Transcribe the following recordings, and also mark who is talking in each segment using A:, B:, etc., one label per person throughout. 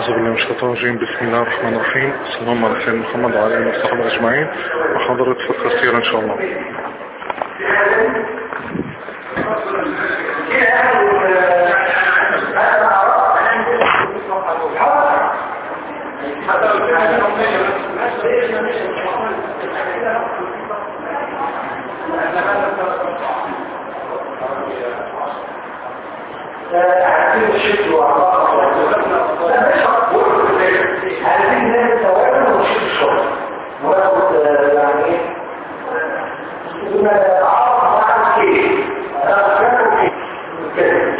A: أعوذ بالله من الشيطان الرجيم بسم الله الرحمن الرحيم صلى الله على سيدنا محمد وعلى آله وصحبه أجمعين وحضرة فقه السيرة إن شاء الله
B: عايزين الشد وعطاء لا مش هقول عايزين نعمل توازن ونشد الشغل وناخد يعني ايه بدون اعرف مع الكيف انا فاكر كيف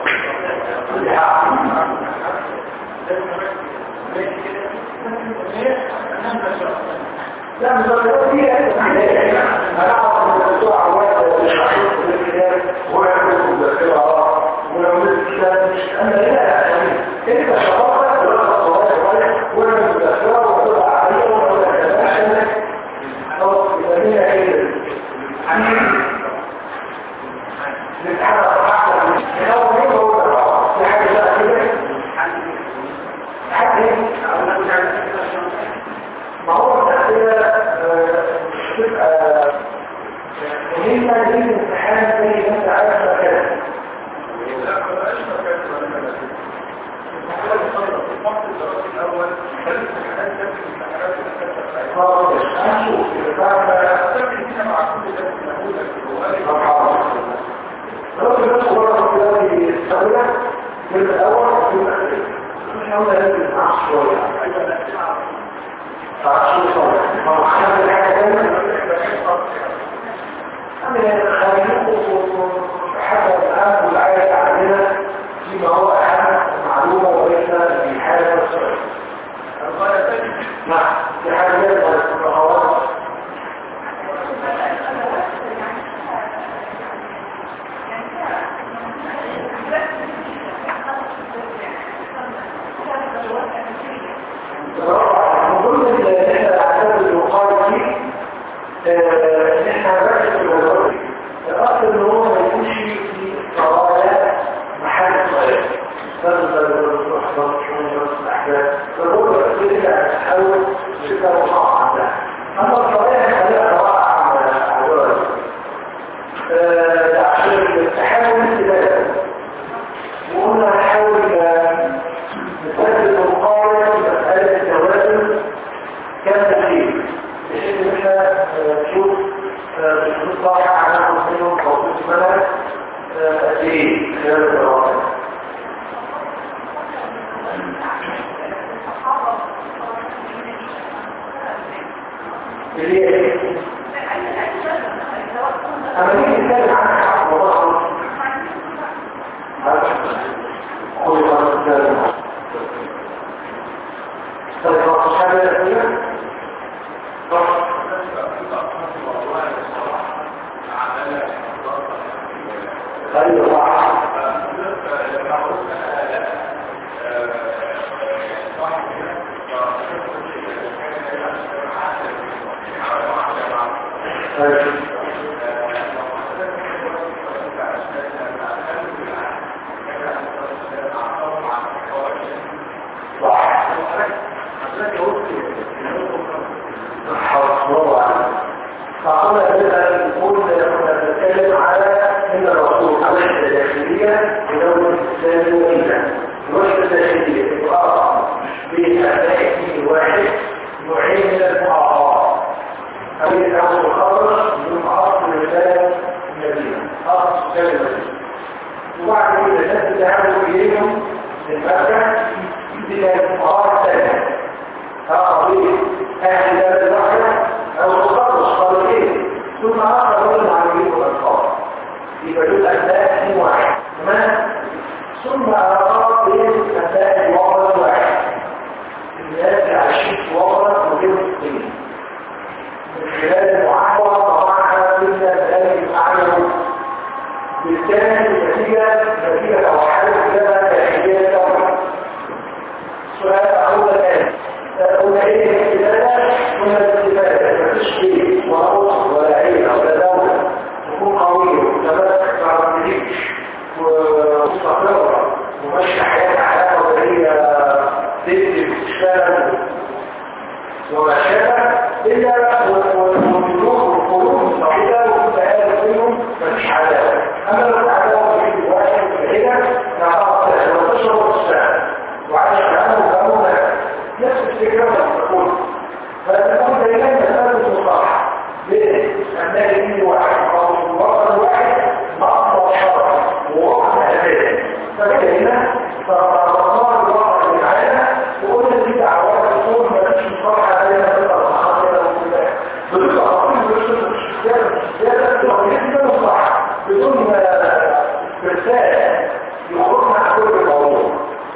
B: لا مصدرات دي انا اعرف ان الموضوع عواد مش هشوف في الكتاب ويعمل مذكره ولو لسه مش انا لا يعني انت شرطك ولا خطوات ولا ولا مذكره ولا عقليه ولا كذا عشان خلاص يبقى ايه نتحرك احسن من اول مره ولا في حاجه بقى كده حاجه ما هو التحليل تبقى مهمة للامتحان زي ما انت عارف مكان خلاص هنشوف الراجل نفسه برضه دلوقتي السؤال من الاول في الاخير مش هقول لك معاه شويه حتى الآن والآية عندنا فيما هو أهم معلومة وليس في حالة السؤال نعم في حالة التخوات من ضمن اللي احنا اعتبر الوقاية فيه ان احنا نركز في الوقاية الاصل ان هو ما يكونش في قضايا محل الصلاة لازم لازم احضر شؤون الاحداث فالربع الاسئله هتحاول تبقى مصاحة عندها اما القضايا خليها قضاء على الدول عشان التحول استدامة وقلنا نحاول نسدد المقارنة في مسألة التوازن كم تكليف بحيث ان احنا نشوف بشروط صالحة هناخد منهم توصيل منها قد ايه خلال الدراسة اللي هي ايه؟ اما نيجي نتكلم عن حق والله خذ ما طيب ما حاجة الأخيرة أيوة صح طيب فقلنا كده نقول كنا بنتكلم على ان الرسول الوحده الداخليه لدوله الاسلام وإيمان الوحده الداخليه تقاطع بأداء واحد نوعين من المعاطات أو الأمر الخضر من أصل رسالة المدينة أصل رسالة المدينة وبعد كده الناس تتعامل إليهم المكة إلى المعارض الثانية قضية أهل بلد الوحدة أو الخطر الصالحين ثم آخر من العالمين والأطفال يبقى دول أبناء اسم واحد تمام ثم أراد بين أبناء الوطن الواحد الناس عايشين في وطن وغير مسلمين من خلال المعاهدة طبعا كنا ذلك أعلم بالتالي النتيجة نتيجة أو حالة كده داخلية الدولة سؤال أقول الآن قلنا ايه الاستفادة قلنا الاستفادة مفيش شيء ولا أسر ولا عيلة ولا دولة تكون قوية وتمسك مع الجيش ومستقرة وما الإسلام وما شابه إلا والجنود والقلوب الصحيحة والتعالى منهم مفيش عداوة أما لو العداوة في واحد هنا نعرف وتشرب الإسلام وعايش عنه وقامونا نفس الفكرة تقول فتكون دائما مسألة مصطلح ليه؟ أنك يجي واحد أو وصل واحد مقطع شرع ووقت أساسي فكأنه فالرسول الواقع اللي معانا وقلنا دي دعوات الرسول ما فيش مصطلح علينا بلا الصحابة ولا الكلام بتبقى أصلا برسول الشيطان الشيطان بتبقى جدا مصطلح بدون رسالة يخرج مع كل الموضوع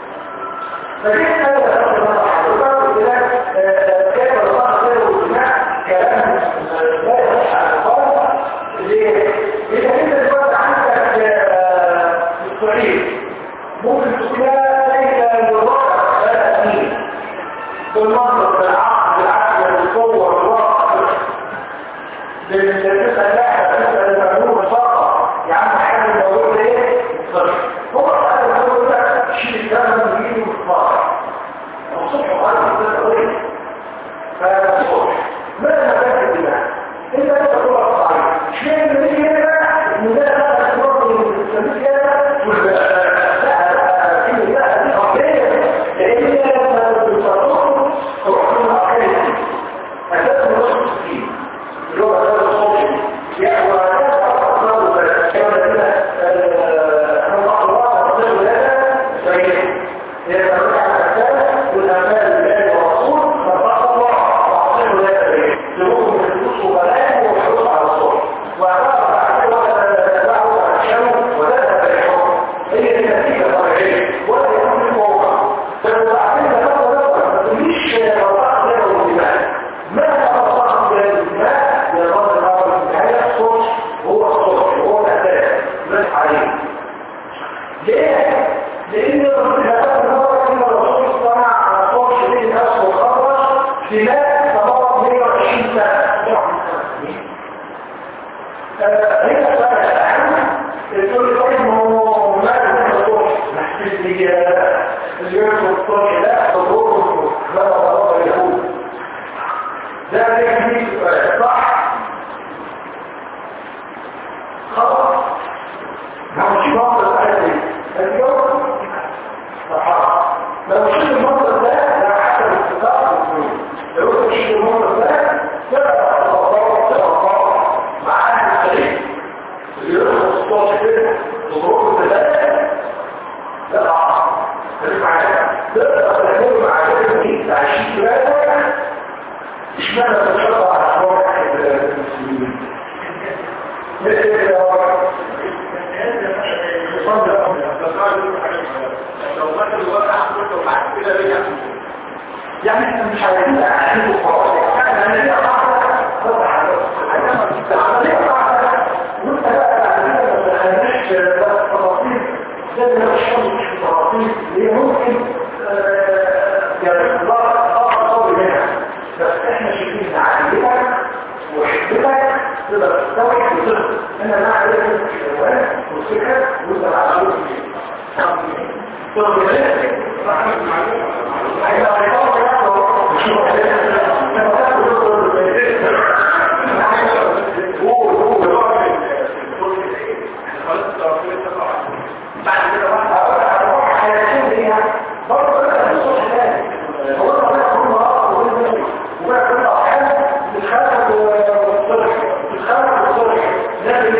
B: فدي هذا الأمر حضرتك إلى كيف الله خير والجماع كلام لا يصح على القول ليه؟ إذا أنت دلوقتي عندك الصعيد ممكن تقول ليس للواقع لا أمين بالمنطق بالعقل بالعقل بالقوة بالواقع بالتسأل لاحظ تسأل المعلومة فقط يا عم حاجة الموضوع ايه؟ هو هذا الموضوع ده شيء الكلام من يجي ويتفاقع الصبح وقال لي ده قوي فهذا الصبح ماذا فاكر بالله؟ انت لا تقول الصحيح شيء من يجي هنا ان ده هذا الامر من السميك هنا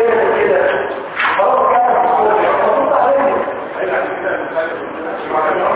C: Thank you.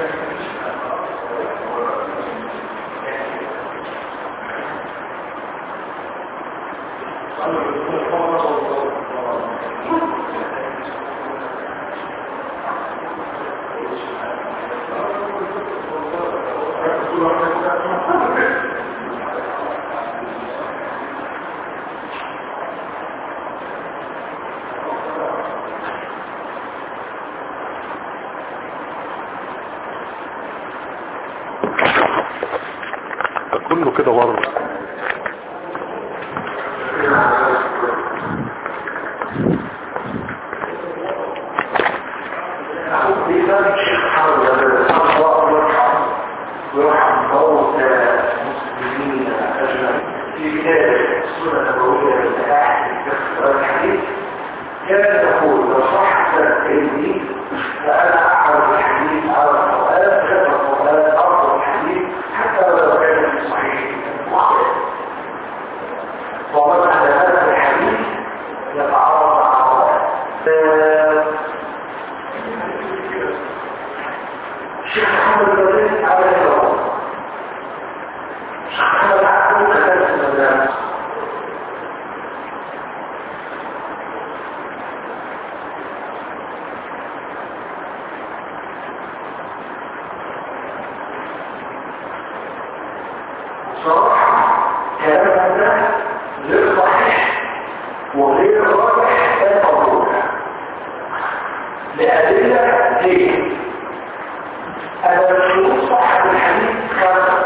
A: ده كله كده بره
B: لذلك الشيخ محمد بن سبحان الله يرحمه ويرحم موتى المسلمين اجمعين في كتاب السنه النبويه للاحاديث باختصار الحديث كان يقول لو صح كلمتي فانا اعرف الحديث على القران كتب القران افضل الحديث حتى لو كان في صحيح واحد ومن على هذا الحديث يتعرض على الشيخ محمد بن على الله الشيخ محمد عبد كتب المدارس صراحة كلام ده غير صحيح وغير راجح كان موضوع لأدلة ليه؟ أن الشروط صحة الحديث خمسة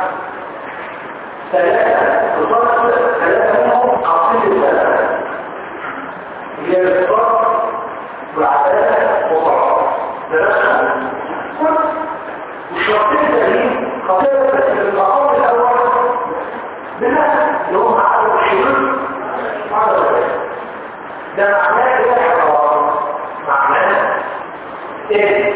B: ثلاثة بضغط ثلاثة منهم عقيد الثلاثة هي الإصرار والعدالة والضرر ثلاثة والشرطين الثانيين قضية في المقام الأول بما اللي هم عدد الشروط وعدد الثلاثة ده معناه ايه يا حضرات؟ معناه ايه؟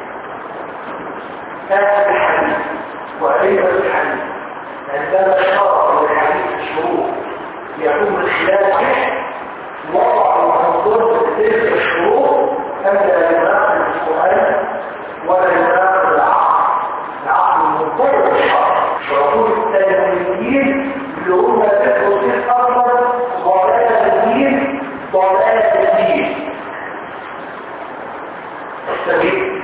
B: هذا الحديث وأيضا الحديث عندما شرط للحديث الشروط يكون من خلال وضع وتنظر تلك الشروط ألا يناقض السؤال ولا يناقض العقل العقل المنطلق الشرع شروط التنميين اللي هم ذكروا في الأفضل ضلال الدين ضلال الدين السبيل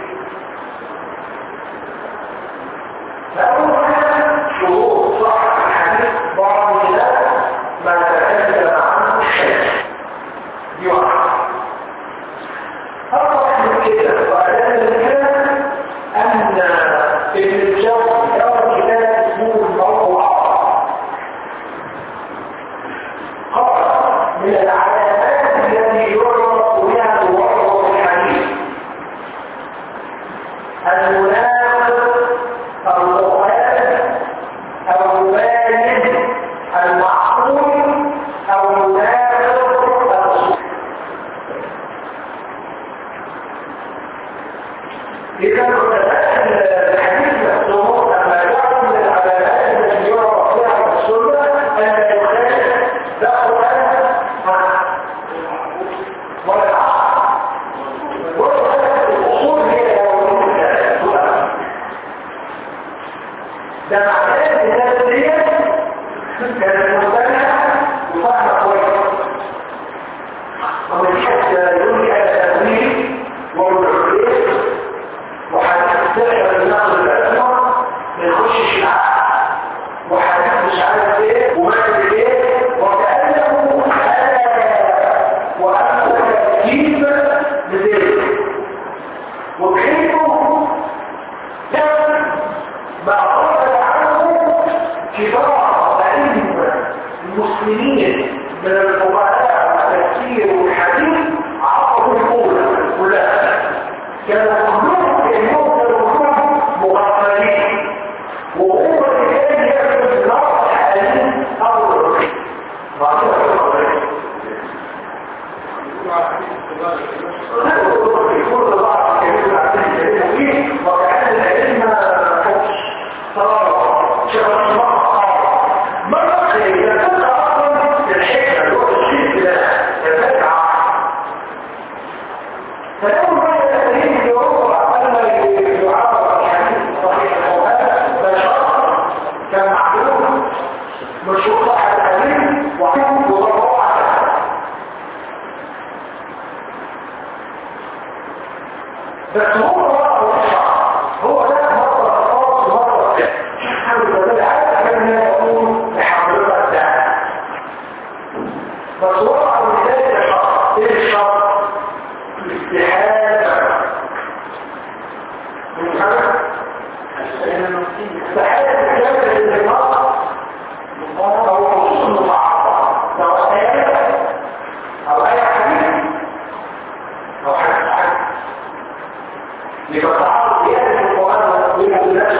B: فأول حاجة شروط صحة الحديث بعض الناس ما تكلم عنه الشيء دي واحدة أطلع من كده وأعلان من كده أن ابن الجوز يرى كتاب اسمه الموضوعات قال من العلامات التي يعرف بها الوضع الحديث المنافق القرآن أو الوالد المعقول أو المنافق الرسول إذا الحديث مفتوح لما يعرف من العلامات التي يعرف فيها السنة أن يخالف ده قرآن مع ولا العقل والأصول هي الأولين ده معناه ان الناس دي كانت مختلفه وفاهمه كويس ومن حتى يلقي على تأويل والتخليص وهتستشعر النقل الأسمى ما يخشش العقل وحديث مش عارف ايه ومثل ايه وكأنه أنا وأنت تركيب لذلك وكيفه ده ما عرف عنه كبار أئمة المسلمين من الفقهاء والتفسير والحديث عرفوا الأولى كلها كانوا كلهم كانوا كلهم مغفلين وهو اللي كان يكتب النص الحديث أول الرشد بعدين يقول بعض الكلمة عن الكلمة دي وكأن العلم فوش صار شغل مقطع مرة إذا كنت أصلا الحكمة اللي هو الشيء ده يتبع فلو ما يتكلم في أوروبا أما يعرف الحديث بس هو مرة هو ده مرة خاص مرة حاول تقول حتى كان يقول لحضرتك ده بس وقع مثال الشرط ايه الشرط؟ الاستحالة من حاجة؟ استحالة الجبل اللي نقص أو خصوص المعارضة سواء آية أو آية حديث أو حديث حديث لفتعرض زيادة القرآن بين الناس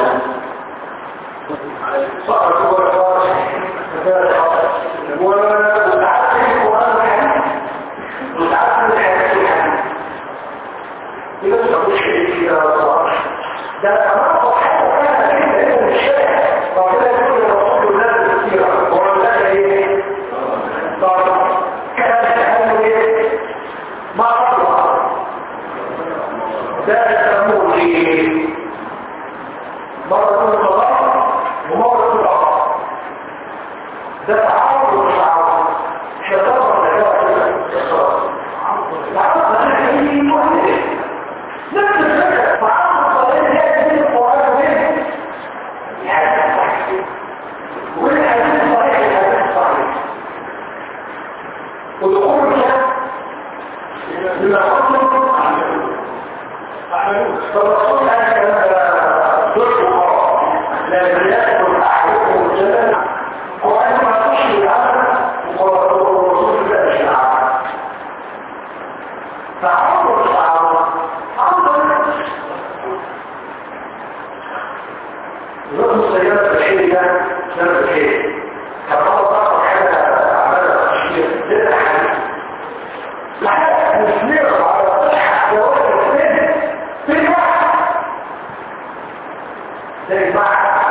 B: صار هو وتعرف القرآن الحديث وتعرف الحديث الحديث إذا تقول شيء فيها صار ده كمان حتى كان كده من الشارع ربنا يقول لرسول الله كثيرا وقال لك ايه صار كلام كلام ايه ما قبل ده يسموه ايه مرة تكون صلاة ومرة تكون عصر ده تعارض وتعارض شطارة لجوة الصلاة تعارض ده ايه مهم نفس الفكرة تعارض الصلاة هي بين القرآن وبين الحديث الصحيح والحديث الصحيح الحديث الصحيح ودخول الشك لما قلتم فالرسول قال كما ضرب لا يأكل أحدكم الجبل وأن ما تشري العمل والرسول لا يشري العمل فعمر الصحابة عمر نظم السيارة البشرية نفس الشيء كما طبق حاجة عملها تشريع ذات حديث لحد نسمير على صحة جواز الاثنين في الواحد زي المعنى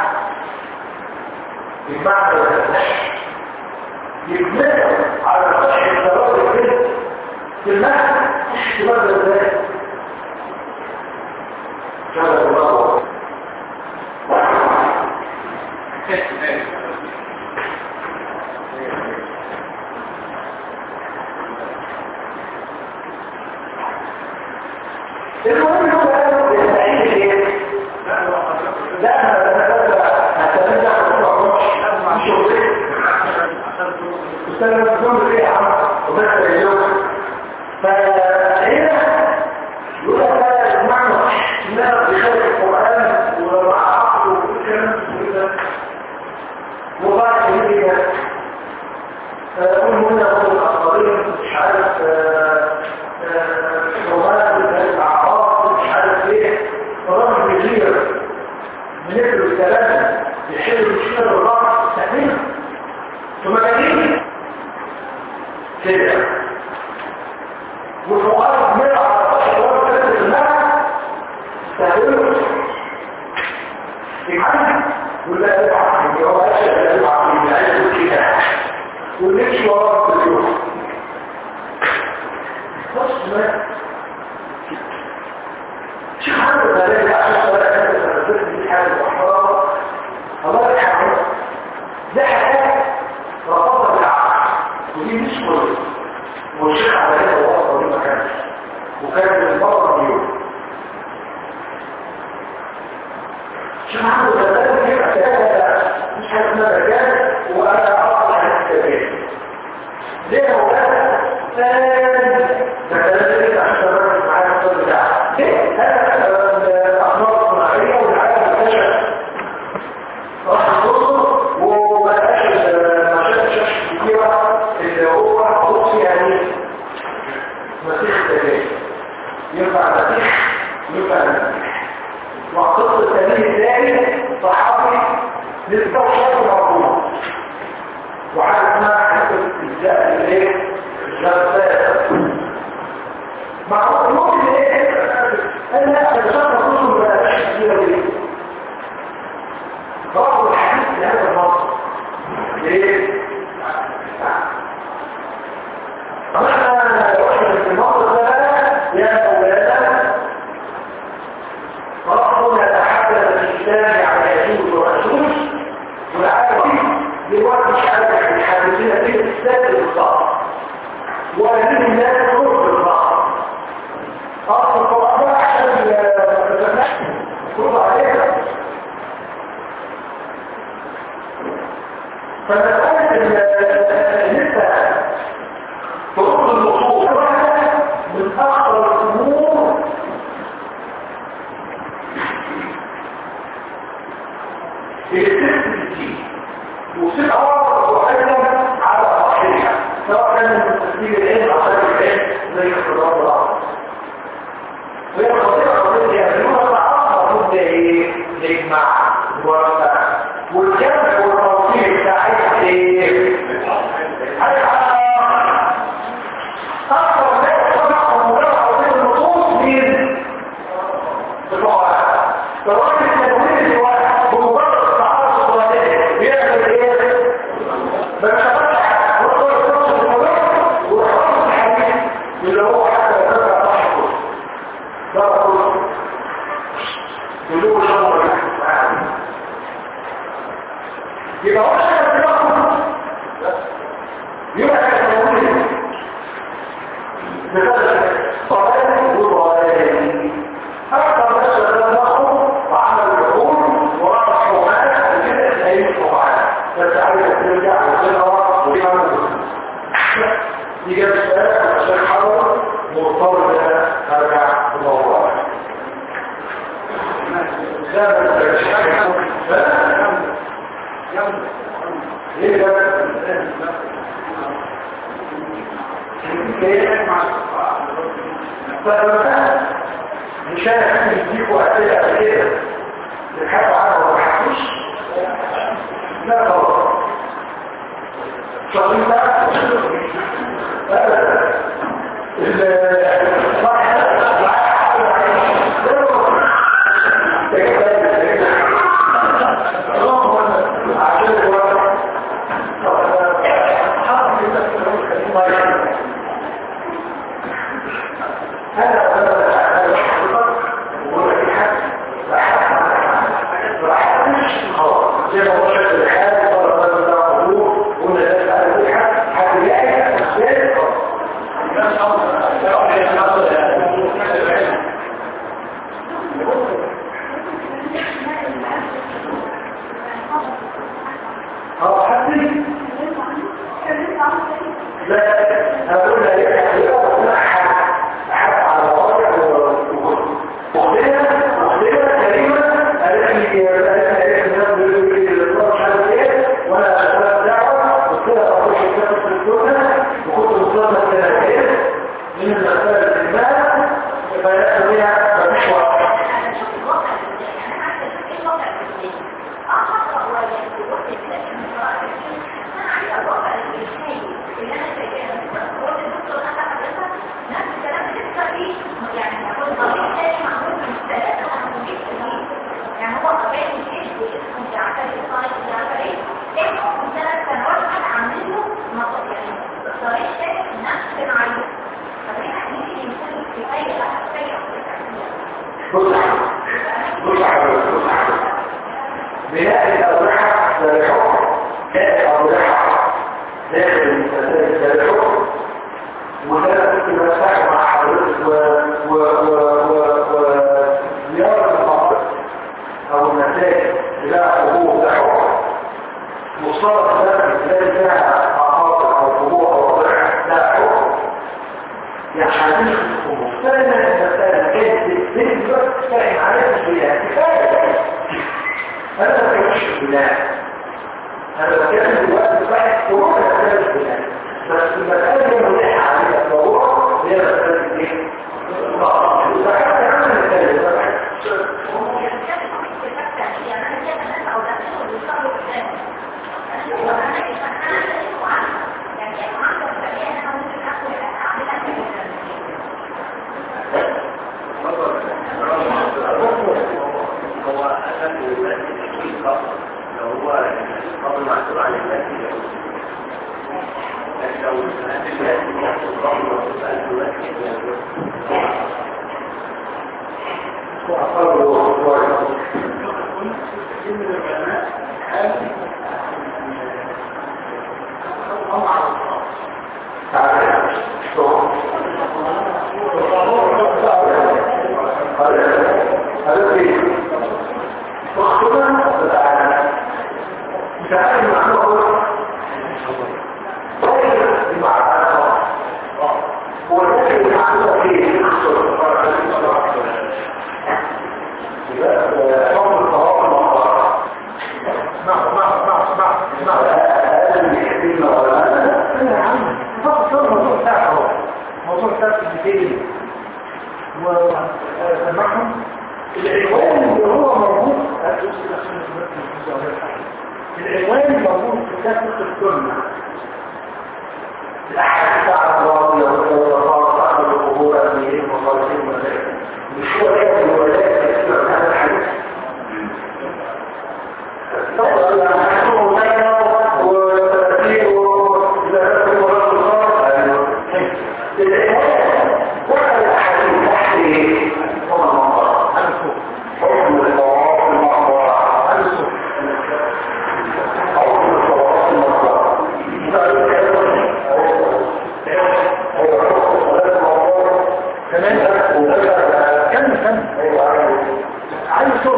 B: المعنى والنشر يبنيه على صحة جواز الاثنين في المعنى مش ماذا ازاي هذا الله المهم هو قالوا يستعيد ايه؟ لا انا هتبدا مش استنى تقول ايه يا عم وبس اليوم فهنا يقول لك لا المعنى انها بخير القران ومع عقل وكل كلام كده وبعد كده قول هنا هو الاخبارين مش عارف رومان الاعراض مش عارف ايه رقم كتير من الكلام يحل مشكله الرقم التحميل ثم جديد كده والمقارب من على الشوار ثلاثة المعنى تهدله يمعنى ولا يبعث من هو أشياء لا يبعث من عيد كده والنكش وراء الديوم بص ما شوف حاجة ذلك عشان ولا كانت تنزل دي حاجة محترمة الله يحفظها ده حاجة رفضها بالعقل ودي مش كويس والشيخ على هذا وصل دي مكانش وكان المرة مليون شوف عنده ذلك يبقى كده مش حاجة اسمها رجال وانا اعرف عن الكبير ليه هو ده ثاني ده كلام عشان تركز معايا في الصوت بتاعه ليه هذا الاخبار الصناعيه والعالم اكتشف راح يوصل وما لقاش مشاكل شاشه كتيره اللي هو قدس يعني مسيح الدجال ينفع مسيح ينفع مسيح وقصه التاريخ الثاني صحابي للتوحيد المرفوض وعلى اسمها حته الجزاء الايه الجزاء مع ممكن ايه قال لا الشرط كله ما بقاش كتير ليه رفض الحديث لهذا النص ليه طب احنا لو احنا في الموقف ده يا مولانا رفض يتحدث الاسلام عن يجوز ورسول والعالم دلوقتي مش عارف الحديثين في الاسلام بالظبط وهذه الناس تقول بالظبط اصل القران عشان فمسألة ان انت ترد النصوص واحدة من اخطر الامور التسلسل وصير عوض وحيدا على صحيحة سواء كان من تسليل العلم او غير العلم زي اختبار العرض وهي القضية قضية يعملوها مع أصلا ضد ايه؟ الإجماع والجمع والتوصيل بتاعتها ايه؟ أكثر ناس طبعا ومجرد بين النصوص مين؟ بتوع الراجل التنوير اللي واحد بمجرد التعارض الصغير بيعمل ايه؟ بنتفتح ويقول النص المجرد ويحط الحديث اللي هو حتى يتبع تحته ده كله يقولوا شغل يبقى هو شغل بيحكم يبقى التنوير بثلاث صلاة وضلال أكثر ناس تنظروا وعمل العقول ورأى الصومات وكده أي صومات بس عايزة ترجع وتقرا وتعمل يجب السؤال عشان حاول مرتبط بها أرجع الموضوع ليه بقى مش انا يديكوا اسئله قبل كده تبحثوا عنها وما تبحثوش لا خلاص شغالين بقى بناء الأضرحة للحكم بناء الأضرحة داخل المسلسل للحكم وده كنت بفتح مع حضرتك و و و و و زيارة المناطق أو المساجد بلا حقوق ده حكم مصطلح ده ازاي فيها مقاطع أو حقوق أو أضرحة ده حكم يعني حديث مختلفة المسألة كانت بالنسبة فاهم عليها مش بيها كفاية أنا ما كنتش بناء أنا بتكلم دلوقتي واحد هو مسألة بناء بس المسألة اللي ملحة عليها الموضوع هي مسألة ايه؟ فحتى عن المسألة
C: هو أسد المسجد أكيد فقط لو هو قبل معتوب عن المسجد لكن لو أسد المسجد يحصل ضمن وأسد المسجد
B: تعالى معنا فين وسمعهم العنوان اللي هو موجود العنوان الموجود في كتاب السنة الأحد بتاع الله والرفاق عن القبور أميرين وصالحين وذلك مش هو كده الولايات كثيرة من هذا الحديث طبعا نحن لنا وتأثير وزارة ورسول الله العنوان وقع الأحاديث تحت إيه؟ هو المنظر حكم الطواف المحظورة حكم الطواف المحظورة كمان كم كم عايز شوف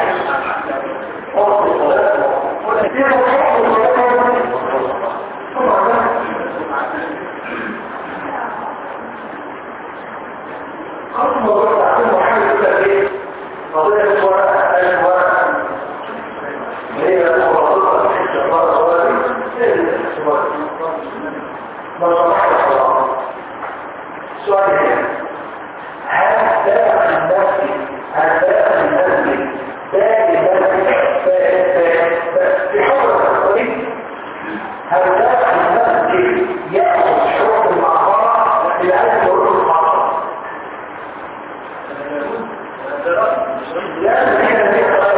B: خطوة مرة عشان محاولة التغيير قضية ورقة ألف ورقة هي مرة حتى مرة ورقة ما صلح الحرام سؤال هل دافع النفسي هل دافع النفسي دائما في حضر الطريق هل دافع النفسي يأخذ حكم المعبرة لأن يروح المعبرة لأن هنا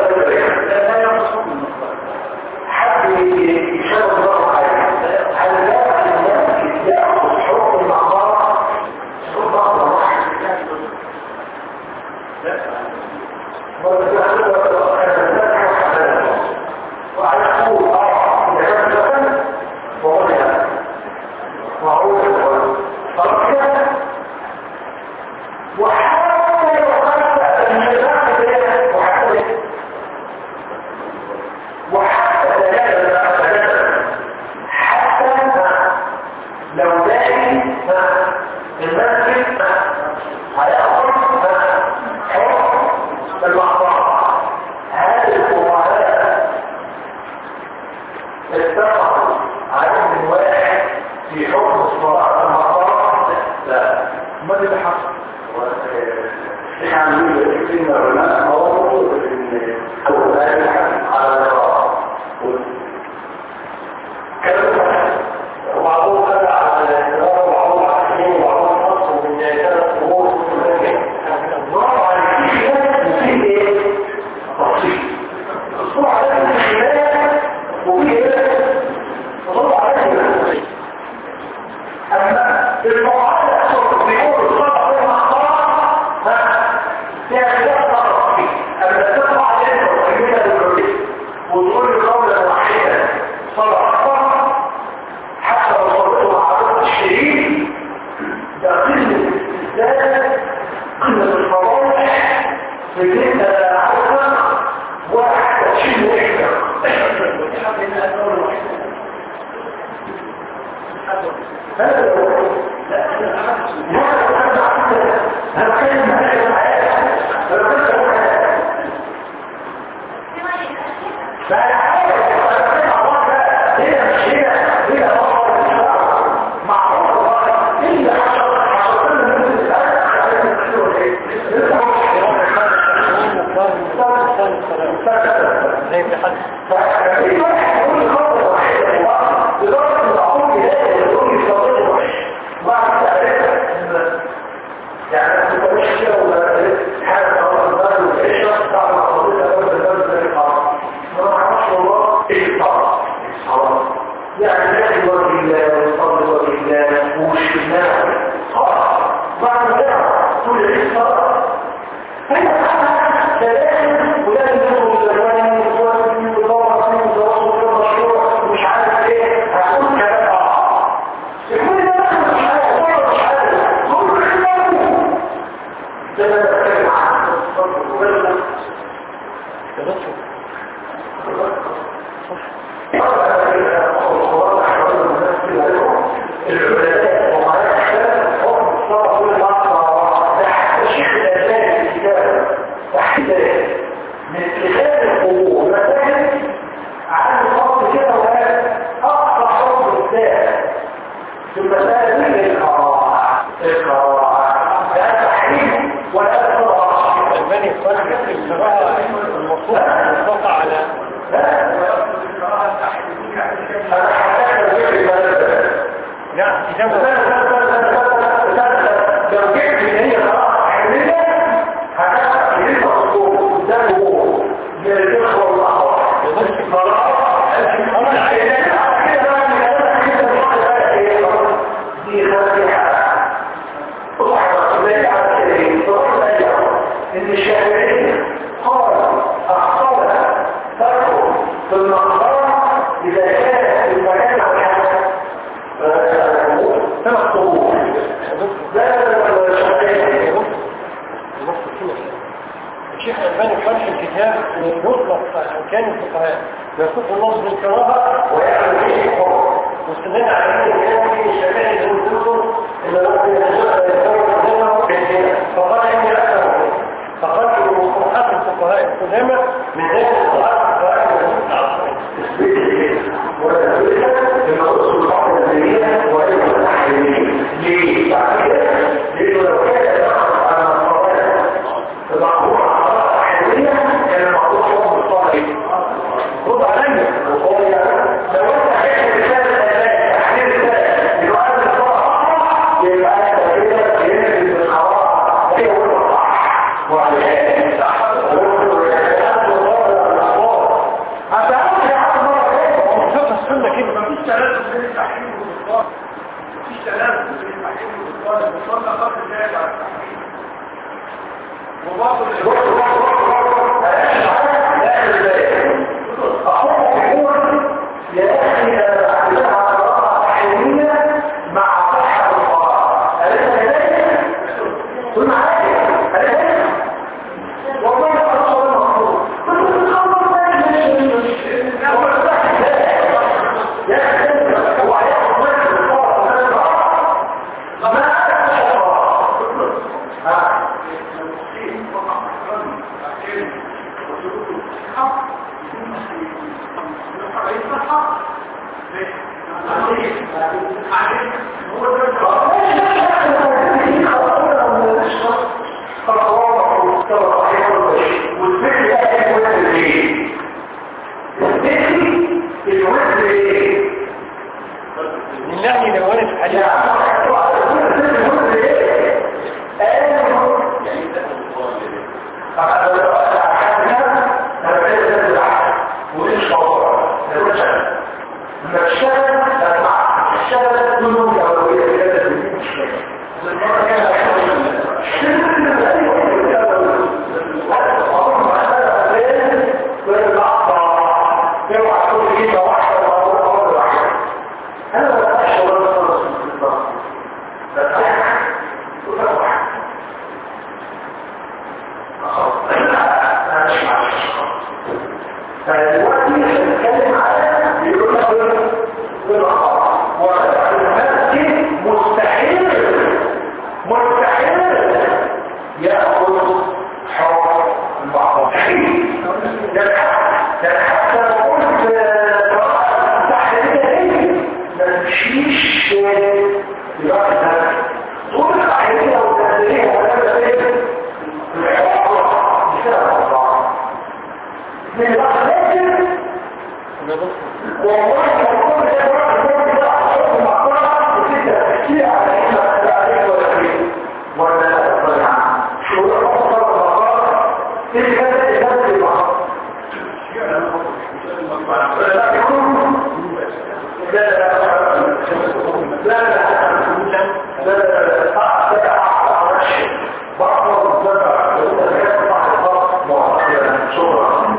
B: حد يشرب الله عليه هل دافع النفسي يأخذ حكم المعبرة شوف بعض وعلى طول اه اذا كان دخل وقلها وعود خلاص كده وحتى لو خلت المشاكل دي وحتى وحتى ثلاثة ثلاثة حتى لو لاقي المسجد هيأخذ حكم المعبرة هذه الفقهاء اتفقوا على ان واحد في حكم الصلاة المعبرة لا ما اللي حصل؟ احنا عاملين كلمة العلماء موضوع القرآن على القراءة كلام وبعضهم قال على القراءة وبعضهم على الحين وبعضهم نص من ثلاث امور الله على وفيه ايه؟ تفصيل الصورة على الخلاف وفيه ايه؟ الصورة على الخلاف اما المعادلة الصورة بيقول الصورة في المحضرة ها فيها خلاف طرف فيه اما تطلع عليها وتجيبها للرجل وتقول قولا واحدا صلاة أكبر حتى لو صليته مع عدد الشهيد ده قمة الاستزادة قمة الفضائح في اللي انت عارفها واحد تشيل وحدة هذا هو هذا كلمة هذا الحياة هذا كلمة فأنا عارف أنا كلمة واحدة هي مش هي هي معروفة إلا عشان عشان من الإنسان
C: زي في حد
B: ففي واحد يقول خطوة واحدة لدرجة إن العمر يلاقي يقول يستطيع وحش بعد تعرفها يعني أنا كنت ماشي كده ولا حاجة خلاص البلد والعيشة بعد ما قضيتها بلد البلد زي خلاص ما نعرفش والله إيه طبعا خلاص يعني ناخد وجه الله ونصلي وجه الله ومش في النار خلاص بعد ما نعرف كل عيش صلاة هي ثلاثة ولازم تدخل الزمان وتوازن وتدور فيه وتواصل في المشروع ومش عارف ايه هتقول كلام اه يكون ده مثلا مش عارف ولا مش عارف كل خلاف ده انا بتكلم عنه الصبر ولا العلماء وقعات الشام حكم الصلاة كل مرة تحت شيخ الأساس في الكتاب تحت من اتخاذ القبور مساجد عن الفصل كده وقال أقصى حكم الإسلام في المسائل القراءة القراءة
D: مطلقة على لا كتاب
B: لو جبت ان هي قراءة علمية هتبقى في المطلوب ده هو للإخوة والأخوات ان الشافعي قال اخطأ تركه في المقبرة اذا كان في المكان والحاجة ثلاث طبوع لا الشافعي
D: الشيخ الألباني شرح الكتاب يطلق كان الفقهاء يصف اللفظ بالكراهة
B: ويعمل فيه حكم
D: واستدل على ان كان في الشافعي اللي يقول ان ممكن يتزوج قدامه فقال اني اكثر فقال ان مصطلحات الفقهاء القدامى من ذلك مصطلحات الفقهاء الموجودة على الصعيد
B: رد عليا وقال يا لو انت حكم رسالة الآن تحليل رسالة يؤدي الصلاة يبقى انت كده ينزل بالحرام هي هو الصح وعلى الآن هتعرف يا عم مرة ايه
D: فقه السنة كده
C: مفيش تلازم بين التحريم والبطلان مفيش تلازم بين التحريم والبطلان البطلان ده خط النهاية على التحريم وباطل
D: لله لوانت الحديث
B: أنا لا أشعر أن أخلص من الضغط بس أنا أتوقع فالوقت بنتكلم على بيقول لك بالخطأ والمسجد مستحيل مستحيل يأخذ حر البعض مستحيل ده حتى لو قلت تحليلية ما تمشيش في الوقت ده طول التحليلية والتحليلية ولا ايه الحوار بسبب الله من الأخلاق والله لو كنت واحد ممكن يحصل المقطع وتبدا تحكي على ان عليك ولا فيه ولا لا شو الحصل المقطع تيجي كده تنزل المقطع لا يكون لا لا لا لا لا لا لا لا بعض الزرع وإذا كان بعض الضغط معطيا شكرا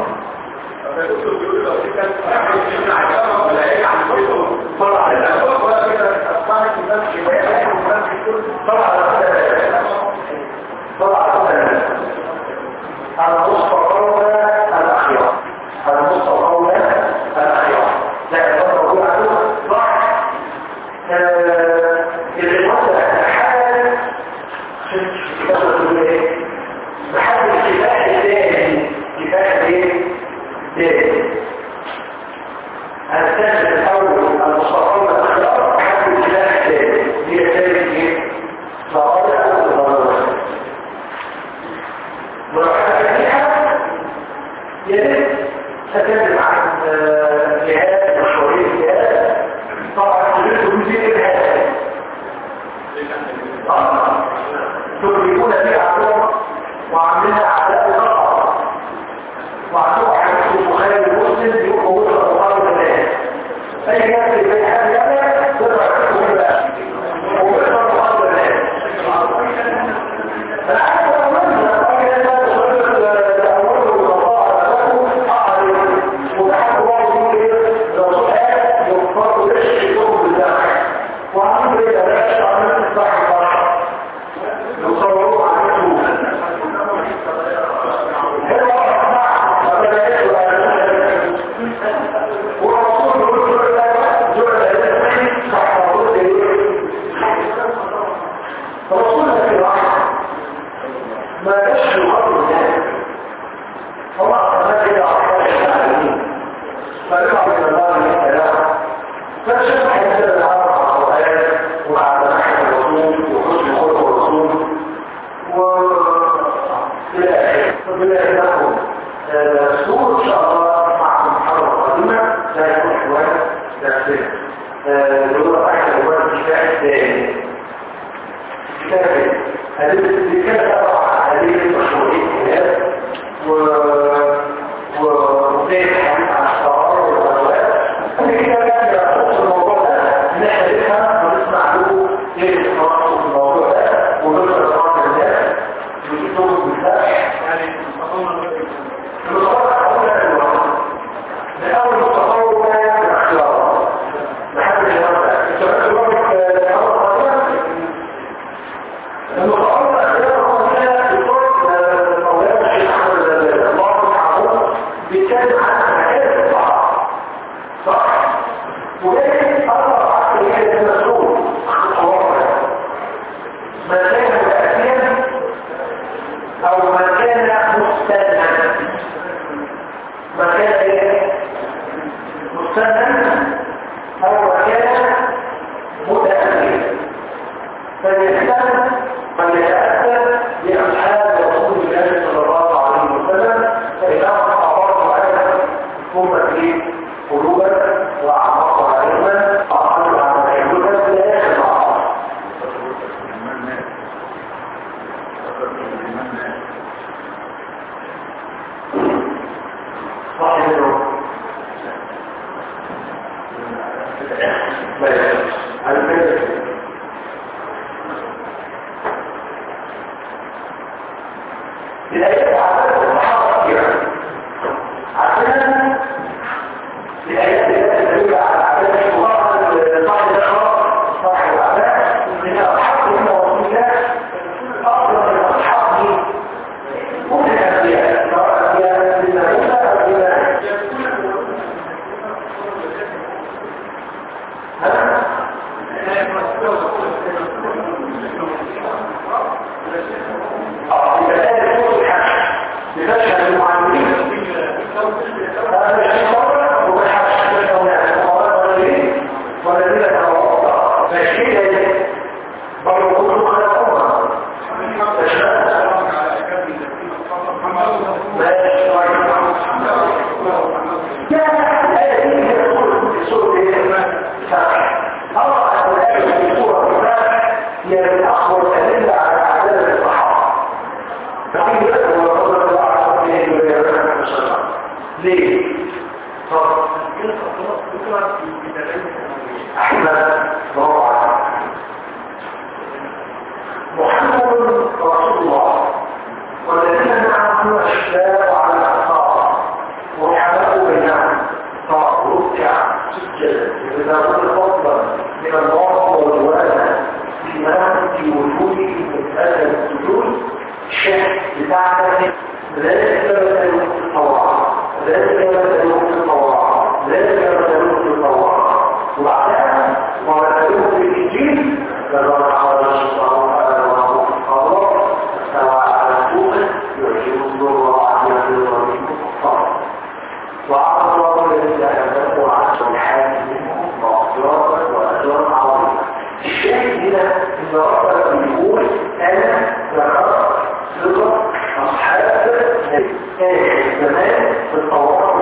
B: على نصف قولنا الأخيرة على نصف قولنا الأخيرة لا يضرب عليه صح اللي وصل الحال بحد الكفاح الثاني كفاح ايه؟ ثاني الثالث الاول المصطفى الاخلاق بحد الكفاح الثاني هي ثالث ايه؟ فقال الضرورة ولو حد فيها يدل تدركون فيها عدوهم وعاملها اعداء خطأ وعندهم حديث البخاري ومسلم يقومون بمقابل الناس اي ناس اللي زي هذا يعني تقدر تقول بقى ويقدر مقابل الناس انا عارف انا من الراجل ده بيقول الاول والخطا اقل وتحت بعض يقول ايه لو سؤال يفكر ليش يقول بالله وعامل ايه ده بلاش عامل الصح صح يصوروا على اليوتيوب ما جاش يقرب الناس هو أصلا كده أعطاه الشعبين فرجع من الله من الكلام فشف حتى العرب على القرآن وعلى نحن الرسول وحسن خلق الرسول وإلى آخره وبلا لكم سورة إن شاء الله معكم محاضرة قادمة لا يكون حوار درسنا اللي هو أحد أبواب الكتاب الثاني الكتاب هذه الكتاب طبعا هذه المشهورين الكتاب و وزي الحديث عن الصغار والأولاد الكتاب كان يخص الموضوع ده إن احنا نفهم ونسمع له ايه الخاص في الموضوع ده ونقدر نقرأ الناس ويكتبوا بالفتح
C: يعني مصطفى
B: المصطلح أولا الوقت من أول التصور ده الاختيار لحد الوقت انت بس الوقت الحرب المصطلح الاختيار هو هنا بطرق مولانا الشيخ أحمد الله تعالى بيتكلم عن مكان الصحابة صح؟ ولكن أربع عقليات المسؤول خطوات ما كان متأثيا أو ما كان مستنى ما كان إيه؟ مستنى أو ما كان متأثيا فليهتم وليتأثر بأمثال رسول الله صلى الله عليه وسلم فإنهم أعبروا أيضا هم في قلوبا وأعمقوا علما وأقلوا عن عيوبا لا يسمع صح منه لا يسمع عن كده الآيات عدد الصحابة كثيرة عشان الآيات التي تدل على عدد الصحابة صاحب الأخرى صاحب الأعداء من أصحاب من رسول الله أفضل من أصحابه كل الأنبياء سواء أنبياء من موسى أو إبراهيم ها؟ بتشهد المعلمين هذا الشيء صبر وبالحق شكله يعني الضالين والذين تبعوا فالشيء برضو كله خلقهما هي من أخبر الأدلة على عدد الصحابة لكن يذكر ويقول الله عز وجل ليه؟ طب أحمد روعة محمد رسول الله والذين معه أشباب على الأخطاء ورحماء بينهم فركع سجدا إذا كنت فضلا من الله والوالد بما في وجوده من أجل السجود الشيخ بتاعنا ذلك مثل الطوارئ ذلك مثل الطوارئ ذلك مثل الطوارئ وبعدها ومثلوه في الإنجيل فلما على الشيطان على الله القرار سواء على السوق يعجب الضر وعلى الضريب وعلى الله الذي أهدفه عن صلحات منهم مغفرة وأجر عظيم الشاهد هنا إن ربنا بيقول أنا ذكرت صدق أصحاب زمان بالطواف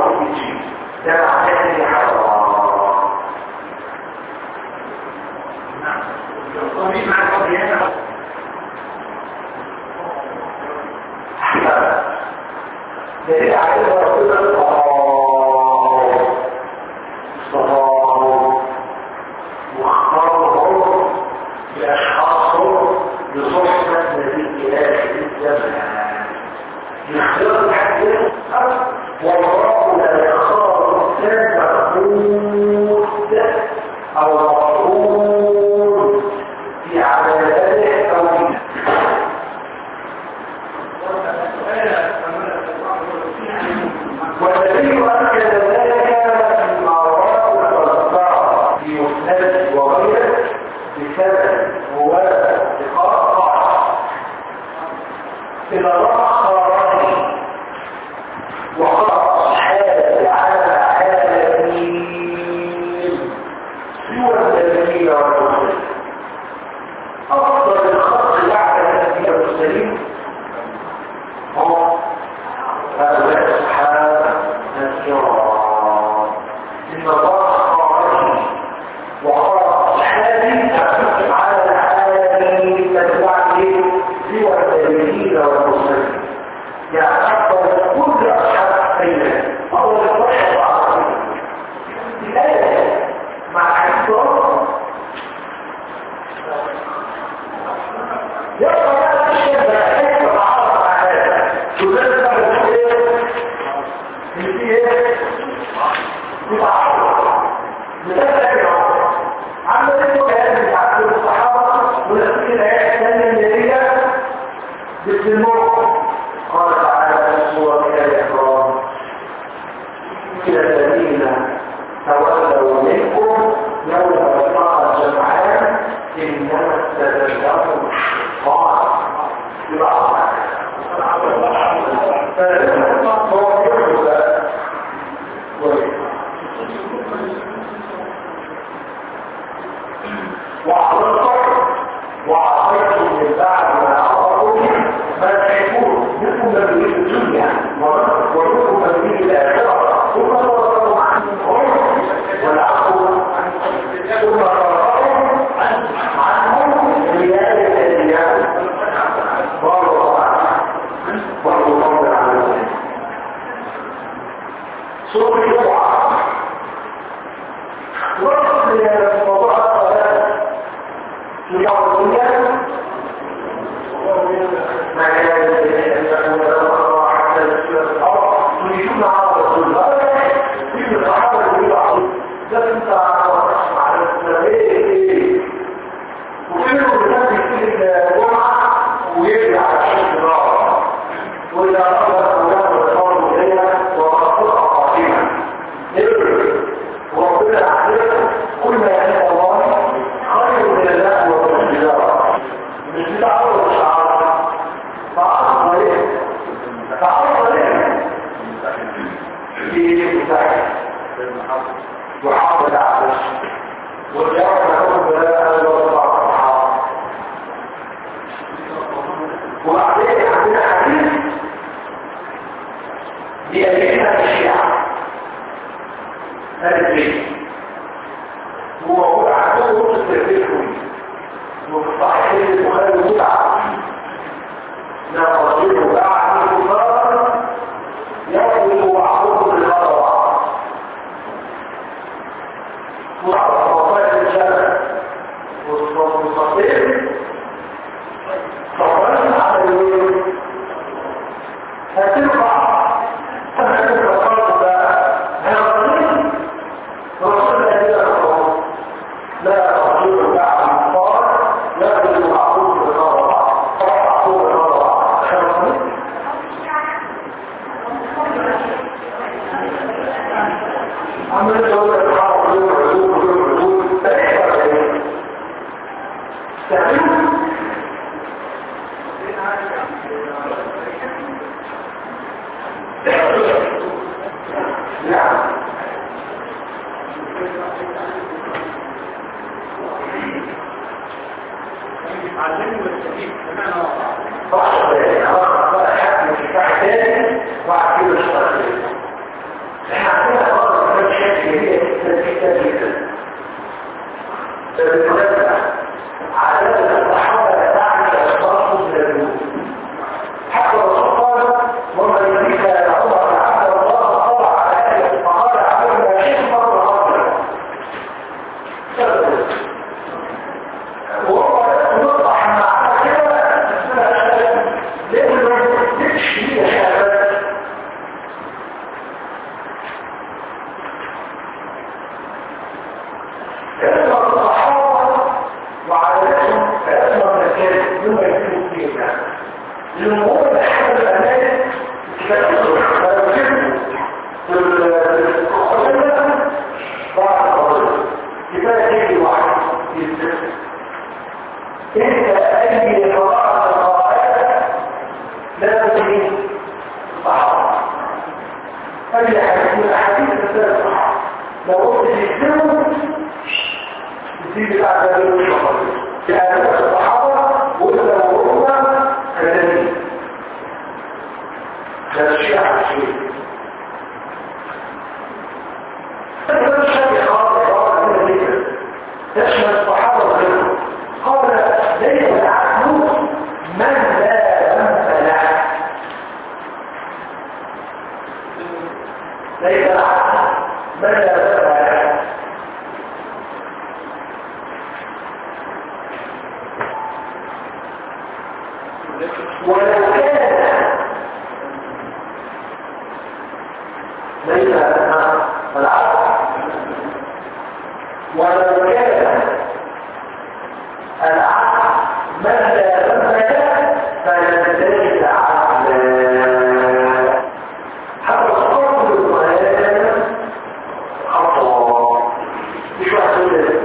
B: دليل على ان ربنا اصطفاه اصطفاه واختاره باشخاصه لصحبه نبي اخر الزمان يختار الحديث والله لا يختار الانسان مفقود او مفقود في عبادته او دينه والنبي أكد ذلك في معرض والصلاة في مسند وغيره بسبب مواجهة لقاء صعب إلى الله خرجني وقال أصحابي على العالمين سوى النبيين والرسل أفضل الخلق بعد النبي والمرسلين هم هؤلاء الصحابة الكرام إن الله خرجني وقال أصحابي على العالمين تتبعني سوى النبيين والمرسلين يعني أفضل كل أصحاب بينه أفضل البشر وأعظمهم الآية مع الحديث يبقى لا تشهد كيف تعرف على هذا تدرس ايه اللي فيه ايه يتعرف مثال عمل ايه كلام بتاعت الصحابه ونسيب الايه الثانيه اللي هي بالسموع قال تعالى في سوره الاحرام الى الذين تولوا منكم يوم التقى الجمعان انما استدلهم الشيطان ببعض فهو يحب وعرضت وعصيت من بعد ما أعرضوا ما تحبون منكم من يريد الدنيا ومنكم من يريد الآخرة ثم صورتهم عنهم والعفو ثم صورتهم عنهم رياء الأديان بارو بارو قول على ذلك سورة الجمعة وصل موضوع الصلاة في يوم الدنيا ما كان يكون له حتى يسير الأرض ويشوف على رسول الله في الصحابة اللي يقعدوا ده انت تسمع على ايه وكانوا بنفس الجمعة ويرجع على الشمس النار وإذا أخذت أولاد الأطفال إليها وأخذتها قائمة وربنا أحدث كل ما يحب الله خير من الله والتجارة مش بتعرض الشعار تعرض عليه تعرض عليه في مساعد يحافظ على نفسه والجواب يقول بلا الله وبعدين عندنا حديث بيأتينا الشيعة هذا الشيء هو هو عنده نص التربية وفي الصحيحين البخاري متعة لا رجل بعد الكفار يقبل بعضهم لقاء بعض وعلى صفات الجنة والمستقيم صفات على الوجه هترفع هترفع فرض هذا الجمهور اللي حمل الأمان كان يصرف فلو جبت في الخزنة بعض القضية كفاية تيجي واحد يتسلم انت اي قراءة قراءات لا تجي صحابة اي حديث من احاديث الرسالة صحابة لو قلت تجزمه تزيد بعد ذلك الشهر يعني الصحابة وإذا لو هم كذلك ده الشيء على الشيء هذا الشيء خاطئ خاطئ من ذكر تشمل الصحابة وغيرهم قال ليس العدل من لا ذنب له ليس العدل من لا ذنب له ولو كان ليس العدل ولو كان العقل من لا ذنب فيمتلك عقلا حتى الصوت القرآن خطأ مش واحد يقول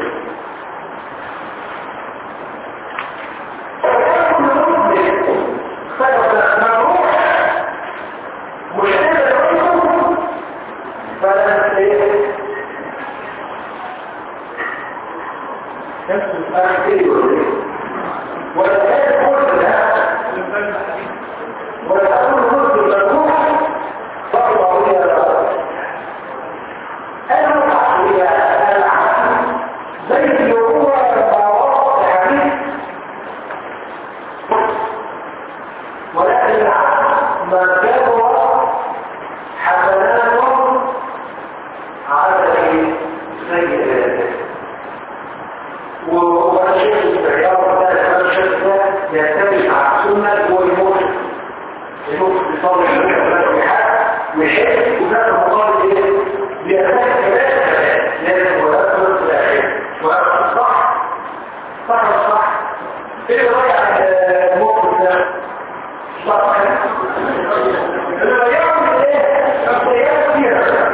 B: ولكن ما كبر حسنات على سيئات وهو الشيخ الرياض ده كمان الشيخ ده يتبع مع السنة ويموت يموت بصالح الشيخ ويحق ويحق وده المقابل ايه؟ بيتبع كمان لازم ولا تنص الاخير وهذا صح صح صح ايه رأيك عن الموقف ده؟ صح اللي بيعمل ايه؟ شخصيات كتيرة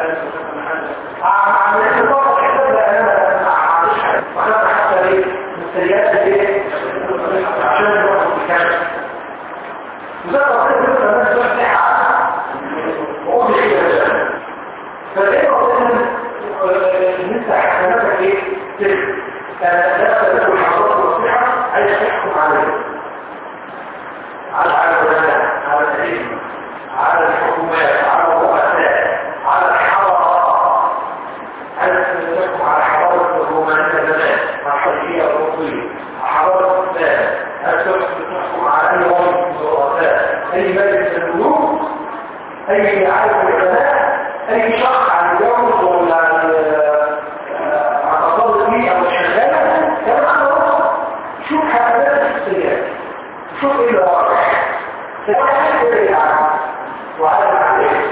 B: عن الاعتبار الحساب لأنا معلش وأنا حتى ليه مستريات ليه عشان نروح المكان وده رأيت مثل الناس تروح تحقق وقول لي كده فليه رأيت ان انت حسناتك ايه؟ تلك لا تدخل حضرات النصيحة عايز تحكم عليه على العلماء على العلم على الحكومات على الرؤساء على الحضارات هل تحكم على حضارة الرومانية زمان الحرية الأوروبية حضارة الإسلام هل تحكم على أي وضع من الرؤساء أي مجلس الملوك أي عالم العلماء أي شخص على الجوز ولا على الأطفال فيه أو الشغالة كان عنده شوف حسنات الشخصيات شوف ايه اللي واضح تتحدث ايه يعني وعلى عليه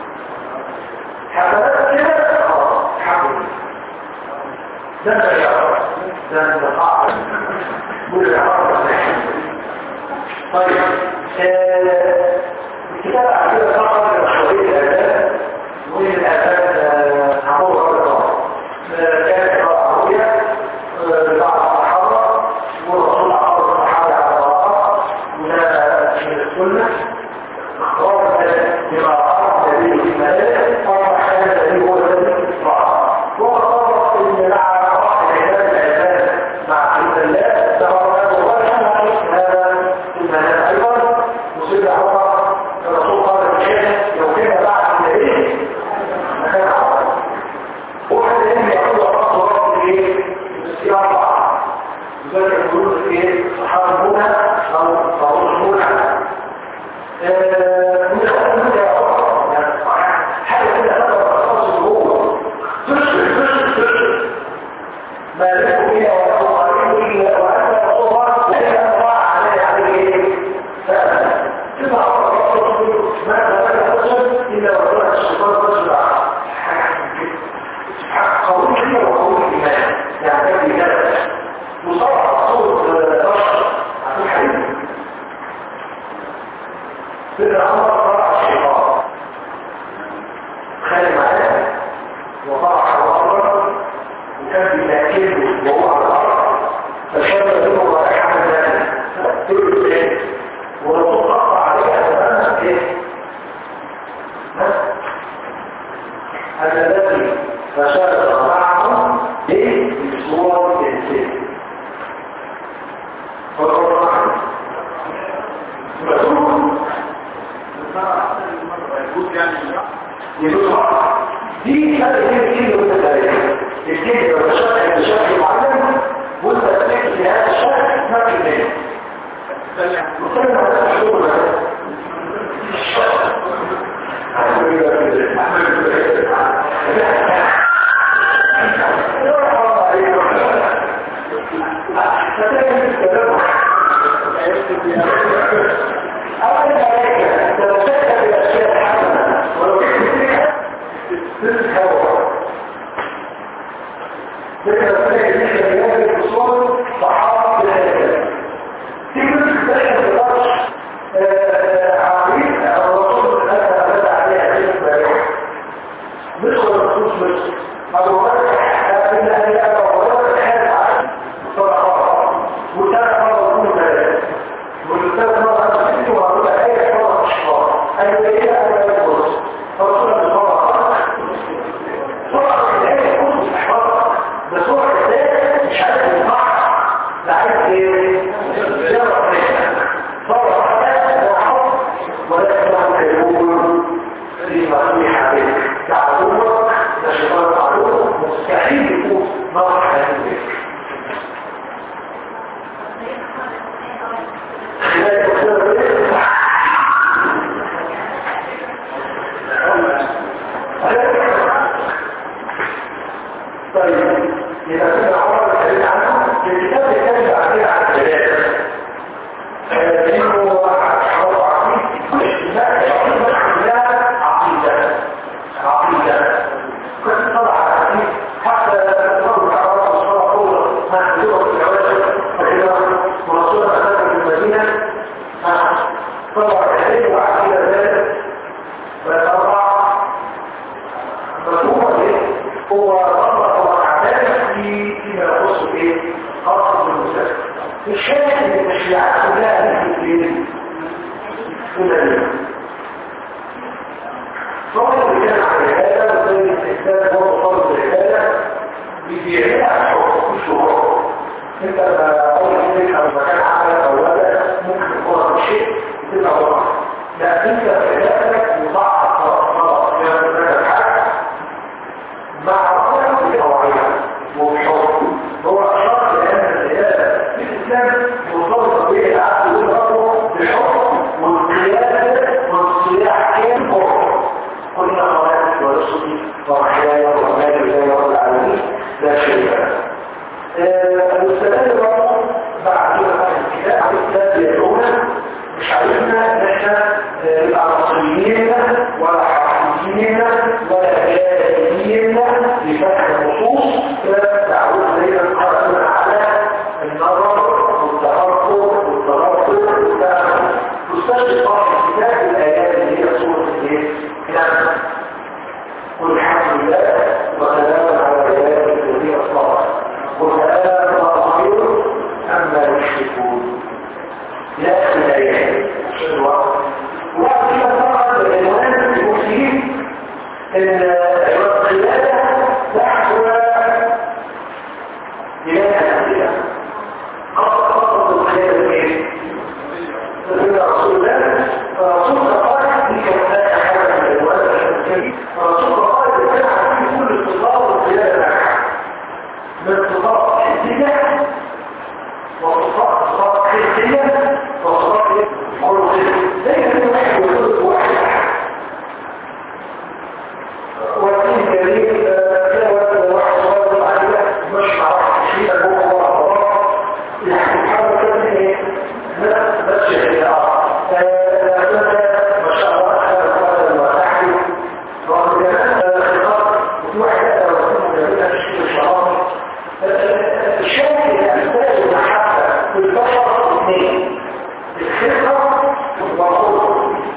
B: حسنات كده خلاص الحمد لله ده انت يا رب ده انت قاعد قول يا رب طيب الكتاب على كده فقط شويه الاداب ومن الاداب عمود الله كانت عربيه لبعض الصحابه والرسول عرض الصحابه على الواقع وده من السنه اخبار بما عرف به الملائكه فرح هذا الذي هو الذي اصبح وقرر ان مع راحه العباد العباد مع عبد الله ترى وبركه هذا المنام ايضا مصيب عمر الرسول قال الشيخ لو كان بعد النبي مكان عمر واحد منهم يقول رأس رأس ايه السيارة لذلك يقولون ايه صحابة هنا او صاروخ هنا سيدنا عمر طلع الشيطان خلي معاه وطلع على الارض وكان بيلاكله وهو على الارض فشاب منه رائحه من ذلك تقول له ولو تقطع عليها تماما ايه هذا الذي فشرط معه ايه بصورة الانسان فالقرآن معه مسؤول يدوس دي كانت كده كده وانت تاريخ الكده لو تشرح بشكل معين وانت تاريخ في هذا الشرح ما في منه وصلنا على الشغل
D: بس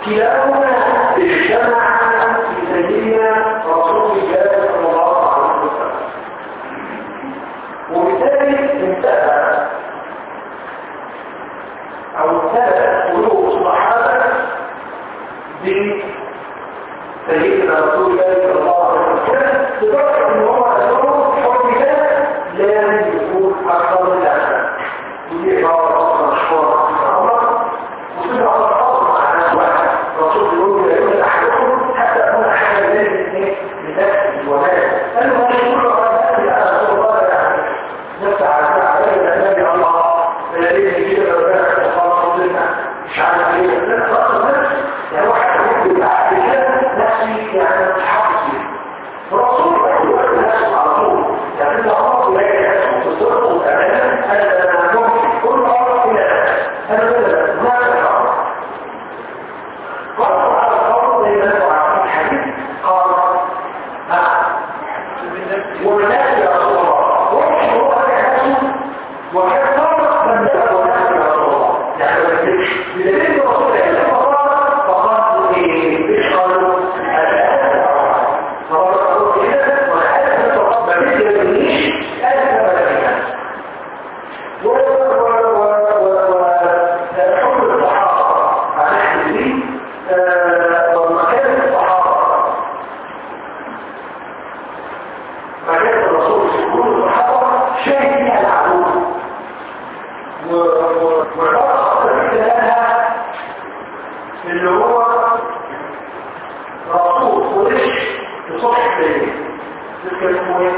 B: كلاهما اجتمع في سيدنا رسول الله صلى الله عليه وسلم وبالتالي انتهى او انتهى قلوب الصحابه بسيدنا رسول الله صلى الله عليه وسلم لدرجه ان هو قالوا حب ده لازم يكون اكثر من الاحسن ودي عباره مشهوره في الامر وصلنا على الفضل مع ناس واحد رسول يقول لا يقول احدكم حتى اكون حاجه من الاثنين لنفسي الولاده قالوا ما يقول له انا رسول الله يعني نفس على على النبي الله فليه كده ربنا خلاص وصلنا مش عارف ايه لا خلاص نفسي يعني واحد يقول بعد كده نفسي يعني متحفظ فيه رسول الله يقول نفسه على طول يعني انت عمرك لا يحسن في الصدق والامانه انا انا ممكن كل مره الى انا بدل ما اتعرف قال على القول زي ما انتم عارفين الحديث قال ها والناس يا رسول الله ومش هو يحسن وكان فرق من ذهب والناس يا رسول الله يعني ما يكذبش بدليل الرسول عليه فقال فقال ايه ايش قالوا الان فقال قالوا كده والحدث فقط ما بيجيش ألف ملايين وحب الصحابة عن الحديث ومكان الصحابة مكان الرسول في كل الصحابة شاهد فيها العدو والرأس لها اللي هو رسول قريش بصحح بيه تذكر اسمه ايه؟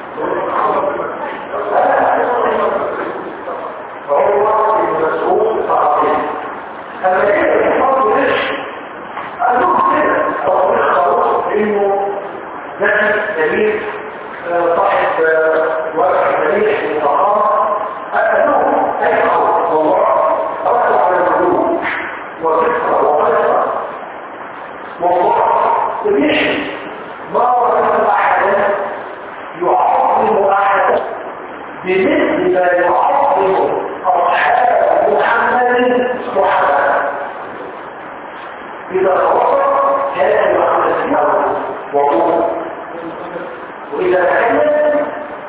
B: فهو المسؤول الصحابي اما كده يحفظ ليش قال لهم كده ربنا خلاص انه ذكي جميل صاحب وقت مليح للصحابه قال لهم ايقظوا والله ركزوا على القلوب وفكره وقصه والله ويشهد ما وجد احدا يعظم احدا بمثل ما يعظم اصحاب محمد محمد اذا توقف كان محمد يوم وعوه واذا تكلم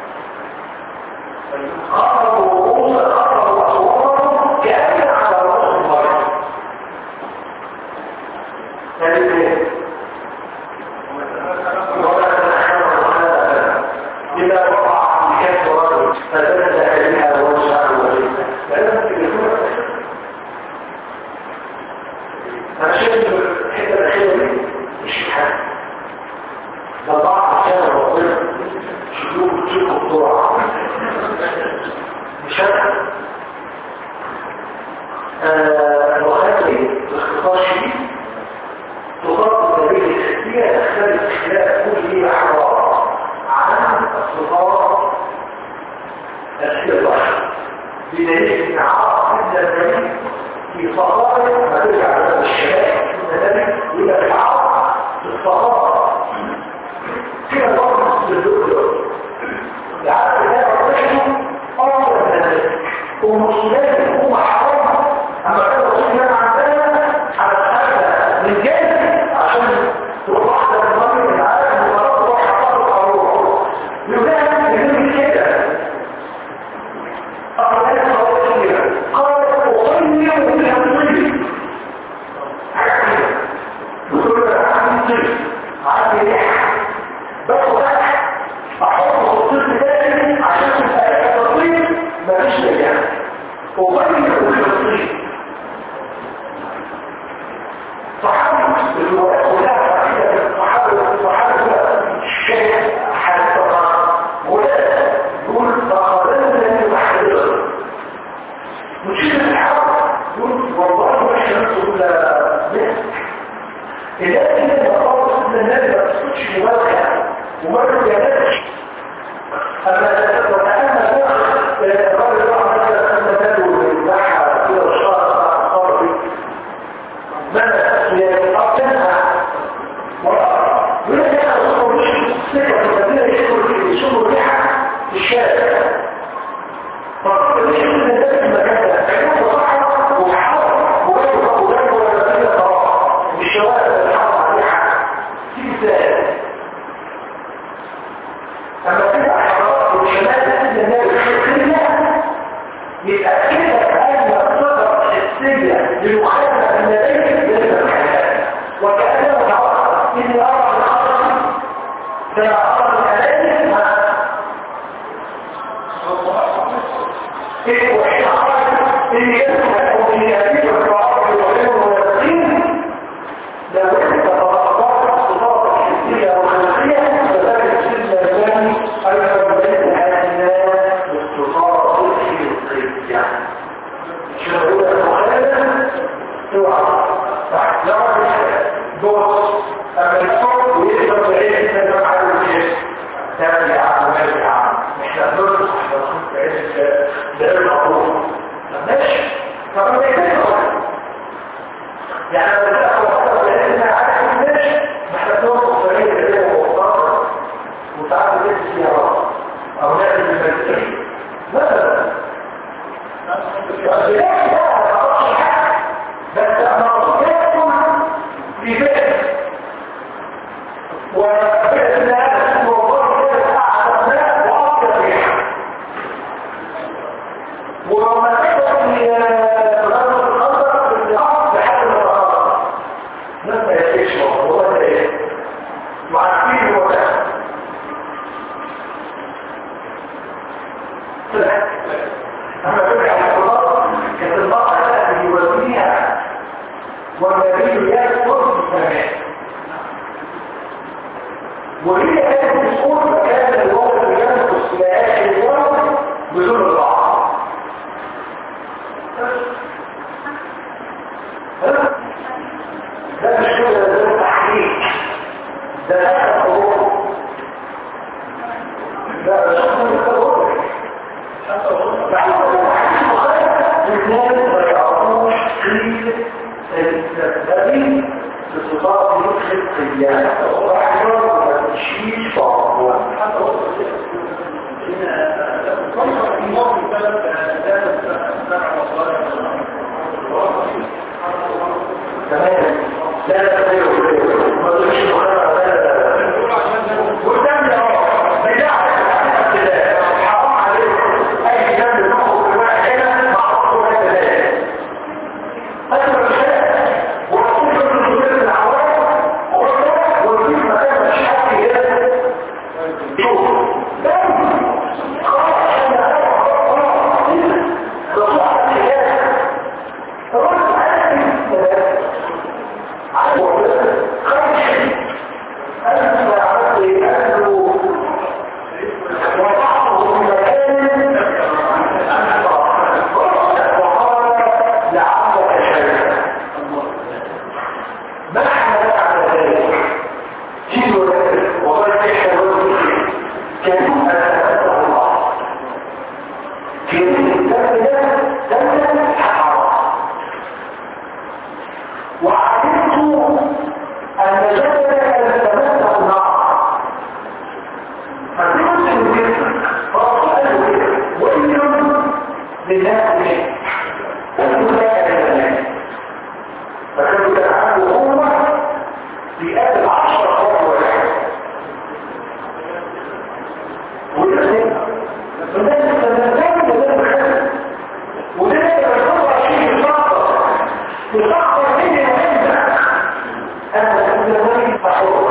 B: قربوا رؤوس قربوا اصواتهم كان على رؤوس المرض ثالثا إذا وقع في كف رجل فزاد عليها وجهه وجهه فلازم تكون أنا شايف الحتة الأخيرة دي مش حاجة ده ضاع عشان ربنا شلوه تشوفوا الضوء مش أنا وخاتي باختصار شديد تطبق هذه الحسية تختلف خلال كل أحوال عن الصفات الشيطان بدليل ان عرض ابن النبي في فضائل ما ترجع على الشباب النبي الى العرض في الفضائل كده برضه في الدكتور العرض ده رجله افضل من ذلك ومسلمين هم حرام اما كان رسول الله عندنا على الحاجه من جانب عشان تروح واحده من المرض العالم ومرض روح حرام القانون يبقى يقول كده أقول قال أغني وتنطيب يقول له عندي طيب عندي ريحة باخد أحط الطيب تاني عشان تبقى الطيب مفيش ريحة أغني وتنطيب صحابي اللي هو أولاد صحابي صحابي الشيخ حديث ولا يقول فقدرنا المحرر مشكلة الحرب يقول والله ما شمس ولا مسك إذا كنت بقول سيدنا النبي ما تسكتش مبالغة وما تجادلش أما وتأمل الراجل راح مثلا أما نادوا بالبحر كده وشارع الأرض ماذا يقتنها ويقول لك أنا أصبر مش السكة الذين يشكروا يشكروا الريحة في الشارع فقال لي ان ده المكان ده كان صح وحاول وجاي وجاي ولا فيه طرف لمخالفة النبي من الحياة وكأنه تعرف إني أرى الخطر فأرى الأليم إيه وحين أرى إن يسمع من يأتيك الرعاة وغيره ويقين لو أنت تطبقت الصفات الحسية والخلقية فذلك سيدنا الثاني أيضا بين هذه الصفات الحسية شنو المخالفة توعى لو دوس أما الفرق ويقدر تعيش سنة على الجيش تابع ومرجع مش هنرد احنا نكون في عز ده المعروف ماشي طب ما يكفي يعني لو تاخد حتى لان عارف ماشي ما احنا بنوصل طريق كده وموضوع وتعالى تدرس سيارات او نعمل المدرسة مثلا بس الموضوع يكون في بيت وبإذن هذا الموضوع كده أعظم ناس وأفضل فيها ولما تكون في غرب الأرض في الأرض بحال الأرض ناس ما يفيش هو ده إيه وعارفين هو ده أما ترجع الأرض كانت المرأة تأتي يوزنيها والنبي يذكر في السماء وهي كانت تقول مكان الوقت اللي ينقص الى اخر الوقت بدون الضعف ده مش كده ده تحقيق ده نفس الحروف ده مش الاثنين ما يعرفوش قيمة التدريب بصفات الخلقية واحدة وما تمشيش بعضها تمام لا لا خير ما تمشيش بعضها لا لا لا قدام يا رب بيعرف حرام عليك اي جنب تاخد الواحد هنا معروف هذا ذلك أكبر شيء وخصوصا في ظل العوام وفي مكان مش حد يجب شوف دم خلاص احنا رسول الحياة رد على خمس شيء أنت ما عرفت أنه وضعه في مكان وقال لعلك شيئا ما حملك على ذلك جيد وذلك وقال كيف الوزن كانوا أسألته الله في الدم ده دم حرام وعلمت أن جسدك يتمسك النار فتمسك جسمك فأصله كده وإن لله منك أنت لك لله فكانوا يتعاملوا هم بآل عشر خطوة واحد ويقول فالناس تتنزل لله بخير وده يتبقى شيء يصعب يصعب مني وانت انا كنت مريض فحور